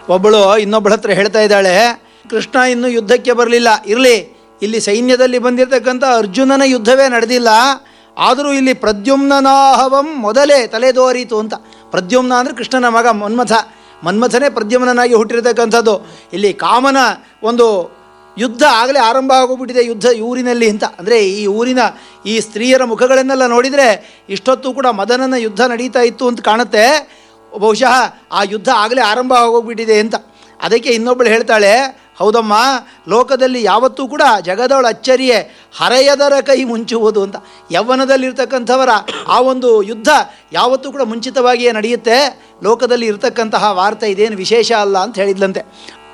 ಒಬ್ಬಳು ಇನ್ನೊಬ್ಬಳ ಹತ್ರ ಹೇಳ್ತಾ ಇದ್ದಾಳೆ ಕೃಷ್ಣ ಇನ್ನೂ ಯುದ್ಧಕ್ಕೆ ಬರಲಿಲ್ಲ ಇರಲಿ ಇಲ್ಲಿ ಸೈನ್ಯದಲ್ಲಿ ಬಂದಿರತಕ್ಕಂಥ ಅರ್ಜುನನ ಯುದ್ಧವೇ ನಡೆದಿಲ್ಲ ಆದರೂ ಇಲ್ಲಿ ಪ್ರದ್ಯುಮ್ನಾಹವಂ ಮೊದಲೇ ತಲೆದೋರಿತು ಅಂತ ಪ್ರದ್ಯುಮ್ನ ಅಂದರೆ ಕೃಷ್ಣನ ಮಗ ಮನ್ಮಥ ಮನ್ಮಥನೇ ಪ್ರದ್ಯುಮ್ನಾಗಿ ಹುಟ್ಟಿರತಕ್ಕಂಥದ್ದು ಇಲ್ಲಿ ಕಾಮನ ಒಂದು ಯುದ್ಧ ಆಗಲೇ ಆರಂಭ ಆಗೋಗ್ಬಿಟ್ಟಿದೆ ಯುದ್ಧ ಈ ಊರಿನಲ್ಲಿ ಅಂತ ಅಂದರೆ ಈ ಊರಿನ ಈ ಸ್ತ್ರೀಯರ ಮುಖಗಳನ್ನೆಲ್ಲ ನೋಡಿದರೆ ಇಷ್ಟೊತ್ತು ಕೂಡ ಮದನನ ಯುದ್ಧ ನಡೀತಾ ಇತ್ತು ಅಂತ ಕಾಣುತ್ತೆ ಬಹುಶಃ ಆ ಯುದ್ಧ ಆಗಲೇ ಆರಂಭ ಆಗೋಗ್ಬಿಟ್ಟಿದೆ ಅಂತ ಅದಕ್ಕೆ ಇನ್ನೊಬ್ಬಳು ಹೇಳ್ತಾಳೆ ಹೌದಮ್ಮ ಲೋಕದಲ್ಲಿ ಯಾವತ್ತೂ ಕೂಡ ಜಗದವಳ ಅಚ್ಚರಿಯೇ ಹರೆಯದರ ಕೈ ಮುಂಚುವುದು ಅಂತ ಯೌವನದಲ್ಲಿರ್ತಕ್ಕಂಥವರ ಆ ಒಂದು ಯುದ್ಧ ಯಾವತ್ತೂ ಕೂಡ ಮುಂಚಿತವಾಗಿಯೇ ನಡೆಯುತ್ತೆ ಲೋಕದಲ್ಲಿ ಇರ್ತಕ್ಕಂತಹ ವಾರ್ತೆ ಇದೇನು ವಿಶೇಷ ಅಲ್ಲ ಅಂತ ಹೇಳಿದ್ಲಂತೆ